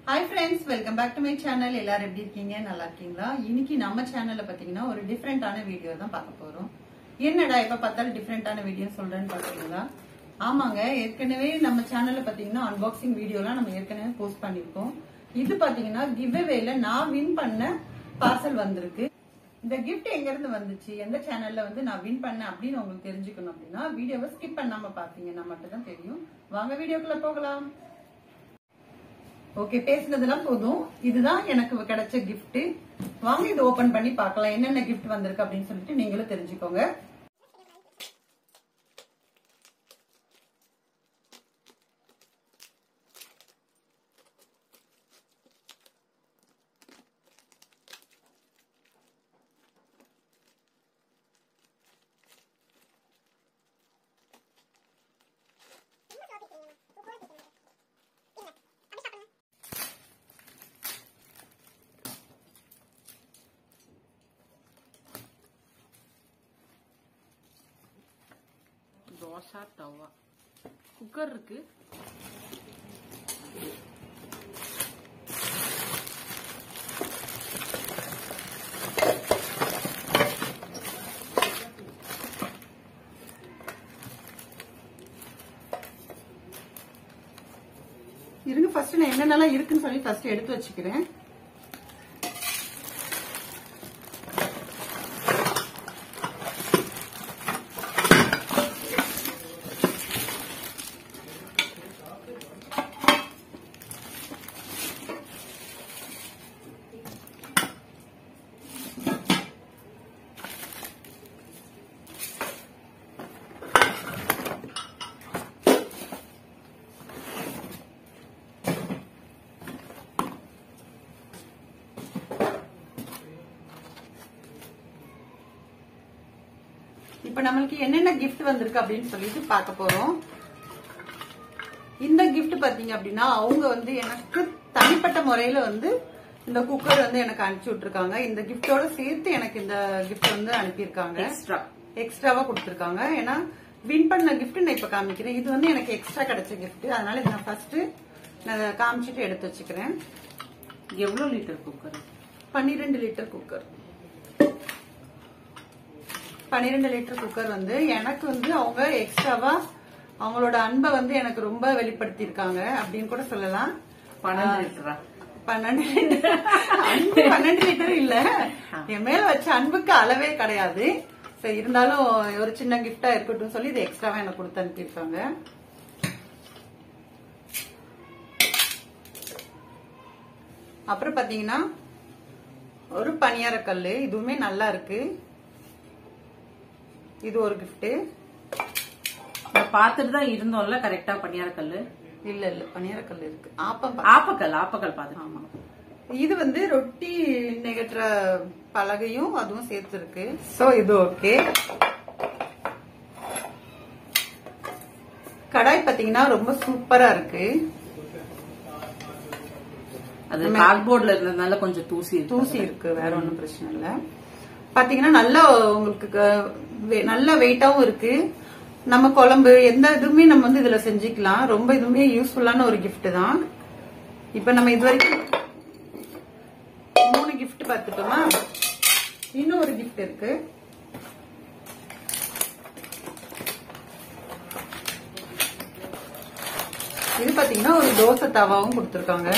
hi friends welcome back to my channel எல்லாரும் எப்படி இருக்கீங்க நல்லா இருக்கீங்களா இன்னைக்கு நம்ம சேனல்ல பாத்தீங்கன்னா ஒரு டிஃப்ரெண்டான வீடியோ தான் பார்க்க போறோம் என்னடா எப்ப பார்த்தாலும் டிஃப்ரெண்டான வீடியோ சொல்றேன்னு பாத்தீங்களா ஆமாங்க ஏற்கனவே நம்ம சேனல்ல பாத்தீங்கன்னா அன்பாக்சிங் வீடியோலாம் நம்ம ஏற்கனவே போஸ்ட் பண்ணிருக்கோம் இது பாத்தீங்கன்னா கிவ்அவேல நான் வின் பண்ண பார்சல் வந்திருக்கு இந்த கிஃப்ட் எங்க இருந்து வந்துச்சு எந்த சேனல்ல வந்து நான் வின் பண்ணேன் அப்படின்னு உங்களுக்கு தெரிஞ்சுக்கணும் அப்படின்னா வீடியோவை ஸ்கிப் பண்ணாம பாத்தீங்கன்னா மட்டும் தான் தெரியும் வாங்க வீடியோக்குள்ள போகலாம் ஓகே பேசுனதெல்லாம் போதும் இதுதான் எனக்கு கிடைச்ச gift வாங்க இது ஓபன் பண்ணி பார்க்கலாம் என்னென்ன gift வந்திருக்கு அப்படின்னு சொல்லிட்டு நீங்களும் தெரிஞ்சுக்கோங்க தோசா தவா குக்கர் இருக்கு இருங்க ஃபர்ஸ்ட் நான் என்னென்னலாம் இருக்குன்னு சொல்லி ஃபர்ஸ்ட் எடுத்து வச்சுக்கிறேன் இப்ப நம்மளுக்கு என்னென்ன gift வந்திருக்கு அப்படின்னு சொல்லிட்டு பார்க்க போறோம் இந்த gift பாத்தீங்க அப்படின்னா அவங்க வந்து எனக்கு தனிப்பட்ட முறையில வந்து இந்த குக்கர் வந்து எனக்கு அனுப்பிச்சு விட்டுருக்காங்க இந்த கிஃப்டோட சேர்த்து எனக்கு இந்த கிஃப்ட் வந்து அனுப்பியிருக்காங்க எக்ஸ்ட்ரா எக்ஸ்ட்ராவா கொடுத்துருக்காங்க ஏன்னா வின் பண்ண கிஃப்ட் நான் இப்ப காமிக்கிறேன் இது வந்து எனக்கு எக்ஸ்ட்ரா கிடைச்ச gift அதனால இதை நான் ஃபர்ஸ்ட் நான் காமிச்சிட்டு எடுத்து வச்சுக்கிறேன் எவ்வளவு லிட்டர் குக்கர் பன்னிரெண்டு லிட்டர் குக்கர் பன்னிரெண்டு லிட்டர் குக்கர் வந்து எனக்கு வந்து அவங்க எக்ஸ்ட்ராவா அவங்களோட அன்பை வந்து எனக்கு ரொம்ப வெளிப்படுத்தி இருக்காங்க அப்படின்னு கூட சொல்லலாம் பன்னெண்டு லிட்டரா பன்னெண்டு லிட்டர் அன்பு பன்னெண்டு லிட்டர் இல்ல என் மேல வச்ச அன்புக்கு அளவே கிடையாது சரி இருந்தாலும் ஒரு சின்ன கிஃப்டா இருக்கட்டும் சொல்லி இது எக்ஸ்ட்ராவா எனக்கு கொடுத்து அனுப்பியிருக்காங்க அப்புறம் பாத்தீங்கன்னா ஒரு பணியாரக்கல்லு இதுவுமே நல்லா இருக்கு இது ஒரு கிஃப்ட் பாத்துட்டு தான் இருந்தோம்ல கரெக்டா பணியார கல்லு இல்ல இல்ல பணியாரக்கல் இருக்கு ஆப்பம் ஆப்பக்கல் ஆப்பக்கல் பாத்து ஆமா இது வந்து ரொட்டி நெகட்டுற பலகையும் அதுவும் சேர்த்து இருக்கு சோ இது ஓகே கடாய் பாத்தீங்கன்னா ரொம்ப சூப்பரா இருக்கு அது கார்ட்போர்ட்ல இருந்ததுனால கொஞ்சம் தூசி இருக்கு தூசி இருக்கு வேற ஒண்ணும் பிரச்சனை இல்ல பாத்தீங்கன்னா நல்லா உங்களுக்கு க- வெ- நல்ல வெயிட்டாவும் இருக்கு நம்ம குழம்பு எந்த இதுவுமே நம்ம வந்து இதுல செஞ்சுக்கலாம் ரொம்ப இதுவுமே யூஸ்ஃபுல்லான ஒரு gift தான் இப்ப நம்ம இது வரைக்கும் மூணு gift பார்த்துட்டோமா இன்னும் ஒரு gift இருக்கு இது பாத்தீங்கன்னா ஒரு தோசை தவாவும் கொடுத்திருக்காங்க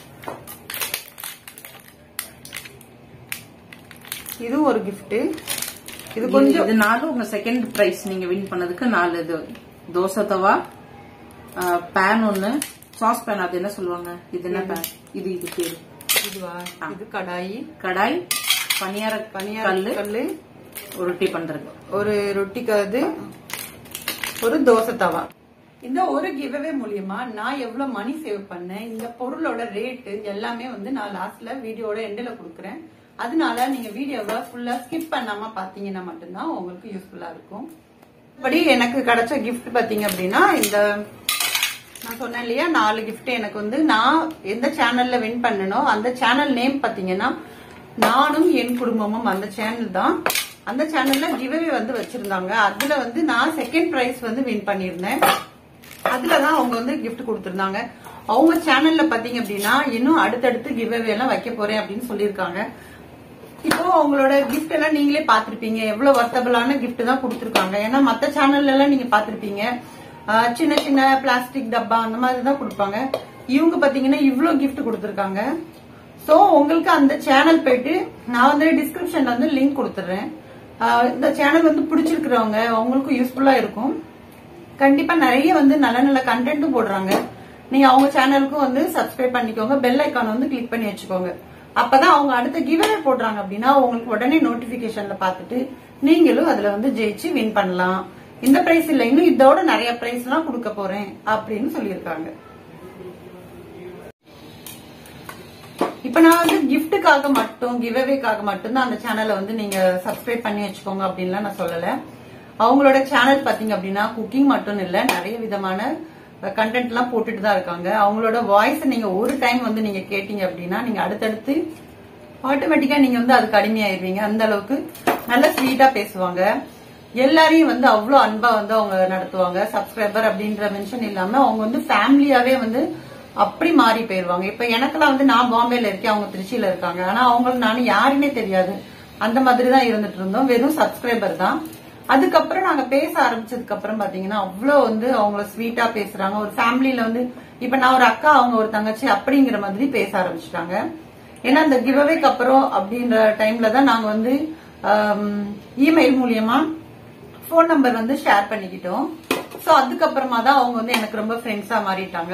இதுவும் ஒரு gift இது கொஞ்சம் இது நாலு உங்க செகண்ட் பிரைஸ் நீங்க வின் பண்ணதுக்கு நாலு இது தோசை தவா பேன் ஒண்ணு சாஸ் பேன் அது என்ன சொல்லுவாங்க இது என்ன பேன் இது இது பேரு இதுவா இது கடாயி கடாய் பணியார பனியார கல்லு கல்லு ரொட்டி பண்றது ஒரு ரொட்டிக்கு அது ஒரு தோசை தவா இந்த ஒரு கிவ்அவே மூலியமா நான் எவ்வளவு மணி சேவ் பண்ணேன் இந்த பொருளோட ரேட்டு எல்லாமே வந்து நான் லாஸ்ட்ல வீடியோட எண்டில் கொடுக்குறேன் அதனால நீங்க வீடியோவை ஃபுல்லா ஸ்கிப் பண்ணாம பாத்தீங்கன்னா மட்டும்தான் உங்களுக்கு யூஸ்ஃபுல்லா இருக்கும் படி எனக்கு கிடைச்ச gift பாத்தீங்க அப்படின்னா இந்த நான் சொன்னேன் இல்லையா நாலு gift எனக்கு வந்து நான் எந்த சேனல்ல வின் பண்ணனோ அந்த சேனல் நேம் பாத்தீங்கன்னா நானும் என் குடும்பமும் அந்த சேனல் தான் அந்த சேனல்ல கிவ்அவே வந்து வச்சிருந்தாங்க அதுல வந்து நான் செகண்ட் பிரைஸ் வந்து வின் பண்ணியிருந்தேன் அதுலதான் அவங்க வந்து gift கொடுத்திருந்தாங்க அவங்க சேனல்ல பாத்தீங்க அப்படின்னா இன்னும் அடுத்தடுத்து கிவ் எல்லாம் வைக்க போறேன் அப்படின்னு சொல்லியிருக்காங்க இப்போ அவங்களோட கிஃப்ட் எல்லாம் நீங்களே பாத்திருப்பீங்க எவ்வளவு வர்த்தபிளான gift தான் கொடுத்திருக்காங்க ஏன்னா மத்த சேனல்ல எல்லாம் நீங்க பாத்திருப்பீங்க ஆஹ் சின்ன சின்ன பிளாஸ்டிக் டப்பா அந்த மாதிரி தான் கொடுப்பாங்க இவங்க பாத்தீங்கன்னா இவ்ளோ gift கொடுத்திருக்காங்க சோ உங்களுக்கு அந்த சேனல் போயிட்டு நான் வந்து டிஸ்கிரிப்ஷன்ல வந்து லிங்க் கொடுத்துறேன் ஆஹ் இந்த சேனல் வந்து பிடிச்சிருக்கிறவங்க அவங்களுக்கும் யூஸ்ஃபுல்லா இருக்கும் கண்டிப்பா நிறைய வந்து நல்ல நல்ல கண்டென்ட்டும் போடுறாங்க நீங்க அவங்க சேனலுக்கும் வந்து சப்ஸ்கிரைப் பண்ணிக்கோங்க பெல் ஐக்கான் வந்து கிளிக் பண்ணி வச்சுக்கோங்க அப்பதான் அவங்க அடுத்த கிவ்அவே போடுறாங்க அப்படின்னா உங்களுக்கு உடனே நோட்டிபிகேஷன்ல பார்த்துட்டு நீங்களும் அதுல வந்து ஜெயிச்சு வின் பண்ணலாம் இந்த பிரைஸ் இல்ல இன்னும் இதோட நிறைய பிரைஸ் எல்லாம் கொடுக்க போறேன் அப்படின்னு சொல்லியிருக்காங்க இப்ப நான் வந்து கிஃப்ட்டுக்காக மட்டும் கிவ்அவேக்காக மட்டும் தான் அந்த சேனலை வந்து நீங்க சப்ஸ்கிரைப் பண்ணி வச்சுக்கோங்க அப்படின்லாம் நான் சொல்லல அவங்களோட சேனல் பாத்தீங்க அப்படின்னா குக்கிங் மட்டும் இல்ல நிறைய விதமான கண்டென்ட் எல்லாம் போட்டுட்டு தான் இருக்காங்க அவங்களோட வாய்ஸ் நீங்க ஒரு டைம் வந்து நீங்க கேட்டீங்க அப்படின்னா நீங்க அடுத்தடுத்து ஆட்டோமேட்டிக்கா நீங்க வந்து அதுக்கு அடிமையாயிருவீங்க அந்த அளவுக்கு நல்ல ஸ்வீட்டா பேசுவாங்க எல்லாரையும் வந்து அவ்வளவு அன்பா வந்து அவங்க நடத்துவாங்க சப்ஸ்கிரைபர் அப்படின்ற மென்ஷன் இல்லாம அவங்க வந்து ஃபேமிலியாவே வந்து அப்படி மாறி போயிருவாங்க இப்ப எனக்கெல்லாம் வந்து நான் பாம்பேல இருக்கேன் அவங்க திருச்சியில இருக்காங்க ஆனா அவங்களுக்கு நானும் யாருமே தெரியாது அந்த மாதிரி தான் இருந்துட்டு இருந்தோம் வெறும் சப்ஸ்கிரைபர் தான் அதுக்கப்புறம் நாங்க பேச ஆரம்பிச்சதுக்கு அப்புறம் பாத்தீங்கன்னா அவ்வளவு வந்து அவங்கள ஸ்வீட்டா பேசுறாங்க ஒரு ஃபேமிலியில வந்து இப்ப நான் ஒரு அக்கா அவங்க ஒரு தங்கச்சி அப்படிங்கிற மாதிரி பேச ஆரம்பிச்சிட்டாங்க ஏன்னா இந்த கிவ்அவேக்கு அப்புறம் அப்படின்ற டைம்ல தான் நாங்க வந்து இமெயில் மூலியமா ஃபோன் நம்பர் வந்து ஷேர் பண்ணிக்கிட்டோம் சோ அதுக்கப்புறமா தான் அவங்க வந்து எனக்கு ரொம்ப ஃப்ரெண்ட்ஸா மாறிட்டாங்க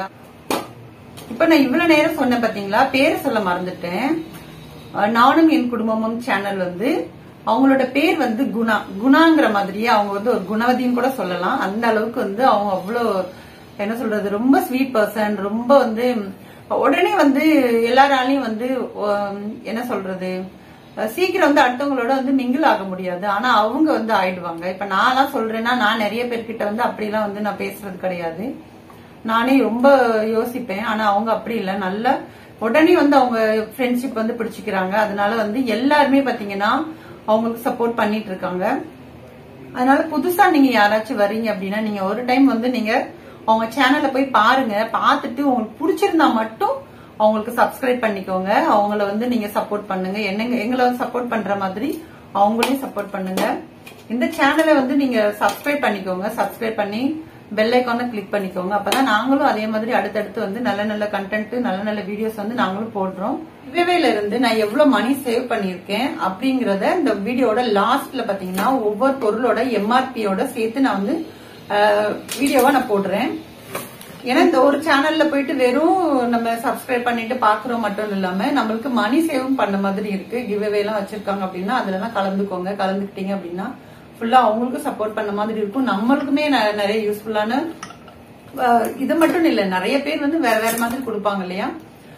இப்ப நான் இவ்வளவு நேரம் சொன்னேன் பாத்தீங்களா பேரை சொல்ல மறந்துட்டேன் அஹ் நானும் என் குடும்பமும் சேனல் வந்து அவங்களோட பேர் வந்து குணா குணாங்கிற மாதிரியே அவங்க வந்து ஒரு குணவதின்னு கூட சொல்லலாம் அந்த அளவுக்கு வந்து அவங்க அவ்வளோ என்ன சொல்றது ரொம்ப ஸ்வீட் பர்சன் ரொம்ப வந்து உடனே வந்து எல்லாராலையும் வந்து உம், என்ன சொல்றது அஹ் சீக்கிரம் வந்து அடுத்தவங்களோட வந்து மிங்கிள் ஆக முடியாது ஆனா அவங்க வந்து ஆயிடுவாங்க இப்ப நான்லாம் சொல்றேன்னா நான் நிறைய பேர்கிட்ட வந்து அப்படிலாம் வந்து நான் பேசுறது கிடையாது நானே ரொம்ப யோசிப்பேன் ஆனா அவங்க அப்படி இல்ல நல்ல உடனே வந்து அவங்க ஃப்ரெண்ட்ஷிப் வந்து பிடிச்சிக்கிறாங்க அதனால வந்து எல்லாருமே பாத்தீங்கன்னா அவங்களுக்கு சப்போர்ட் பண்ணிட்டு இருக்காங்க அதனால புதுசா நீங்க யாராச்சும் வர்றீங்க அப்படின்னா நீங்க ஒரு டைம் வந்து நீங்க அவங்க சேனல்ல போய் பாருங்க பார்த்துட்டு உங்களுக்கு பிடிச்சிருந்தா மட்டும் அவங்களுக்கு சப்ஸ்கிரைப் பண்ணிக்கோங்க அவங்கள வந்து நீங்க சப்போர்ட் பண்ணுங்க என்னங்க எங்களை வந்து சப்போர்ட் பண்ற மாதிரி அவங்களையும் சப்போர்ட் பண்ணுங்க இந்த சேனலை வந்து நீங்க சப்ஸ்கிரைப் பண்ணிக்கோங்க சப்ஸ்கிரைப் பண்ணி பெல் ஐக்கான கிளிக் பண்ணிக்கோங்க அப்பதான் நாங்களும் அதே மாதிரி அடுத்தடுத்து வந்து நல்ல நல்ல கண்டென்ட் நல்ல நல்ல வீடியோஸ் வந்து நாங்களும் போடுறோம் இவையில இருந்து நான் எவ்வளவு மணி சேவ் பண்ணிருக்கேன் அப்படிங்கறத இந்த வீடியோட லாஸ்ட்ல பாத்தீங்கன்னா ஒவ்வொரு பொருளோட எம்ஆர்பியோட சேர்த்து நான் வந்து வீடியோவா நான் போடுறேன் ஏன்னா இந்த ஒரு சேனல்ல போயிட்டு வெறும் நம்ம சப்ஸ்கிரைப் பண்ணிட்டு பாக்குறோம் மட்டும் இல்லாம நம்மளுக்கு மணி சேவும் பண்ண மாதிரி இருக்கு கிவ்அவே எல்லாம் வச்சிருக்காங்க அப்படின்னா அதுல எல்லாம் கலந்துக்கோங்க கலந்துக்கிட்டீங்க அப்படின்னா ஃபுல்லா அவங்களுக்கும் சப்போர்ட் பண்ண மாதிரி இருக்கும் நம்மளுக்குமே ந- நிறைய யூஸ்ஃபுல்லான இது மட்டும் இல்ல நிறைய பேர் வந்து வேற வேற மாதிரி கொடுப்பாங்க இல்லையா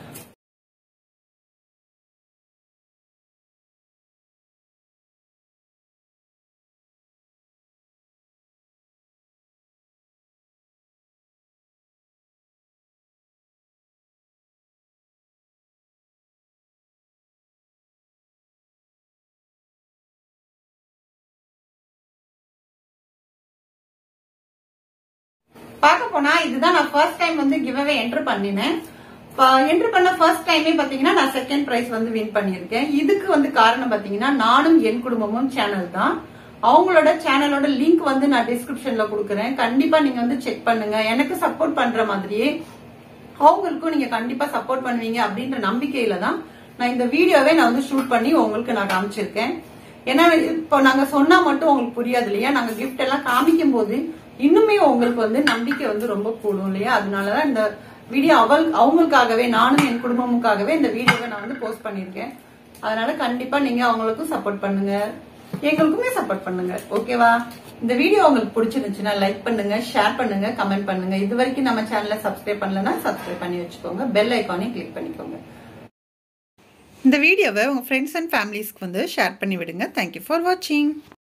பார்க்க போனா இதுதான் நான் ஃபர்ஸ்ட் டைம் வந்து கிவ்அவே என்டர் பண்ணினேன் என்டர் பண்ண ஃபர்ஸ்ட் டைமே பாத்தீங்கன்னா நான் செகண்ட் பிரைஸ் வந்து வின் பண்ணியிருக்கேன் இதுக்கு வந்து காரணம் பாத்தீங்கன்னா நானும் என் குடும்பமும் சேனல் தான் அவங்களோட சேனலோட லிங்க் வந்து நான் டிஸ்கிரிப்ஷன்ல கொடுக்குறேன் கண்டிப்பா நீங்க வந்து செக் பண்ணுங்க எனக்கு சப்போர்ட் பண்ற மாதிரியே அவங்களுக்கும் நீங்க கண்டிப்பா சப்போர்ட் பண்ணுவீங்க அப்படின்ற நம்பிக்கையில தான் நான் இந்த வீடியோவே நான் வந்து ஷூட் பண்ணி உங்களுக்கு நான் காமிச்சிருக்கேன் ஏன்னா இப்போ நாங்க சொன்னா மட்டும் உங்களுக்கு புரியாது இல்லையா நாங்க கிஃப்ட் எல்லாம் காமிக்கும் போது இன்னுமே உங்களுக்கு வந்து நம்பிக்கை வந்து ரொம்ப கூடும் இல்லையா அதனாலதான் இந்த வீடியோ அவள் அவங்களுக்காகவே நானும் என் குடும்பமுக்காகவே இந்த வீடியோவை நான் வந்து போஸ்ட் பண்ணிருக்கேன் அதனால கண்டிப்பா நீங்க அவங்களுக்கும் சப்போர்ட் பண்ணுங்க எங்களுக்குமே சப்போர்ட் பண்ணுங்க ஓகேவா இந்த வீடியோ உங்களுக்கு பிடிச்சிருந்துச்சுன்னா லைக் பண்ணுங்க ஷேர் பண்ணுங்க கமெண்ட் பண்ணுங்க இது வரைக்கும் நம்ம சேனலை சப்ஸ்கிரைப் பண்ணலன்னா சப்ஸ்கிரைப் பண்ணி வச்சுக்கோங்க பெல் ஐக்கானையும் கிளிக் பண்ணிக்கோங்க இந்த வீடியோவை உங்க ஃப்ரெண்ட்ஸ் அண்ட் ஃபேமிலிஸ்க்கு வந்து ஷேர் பண்ணி விடுங்க தேங்க்யூ ஃபார் வாட்சிங்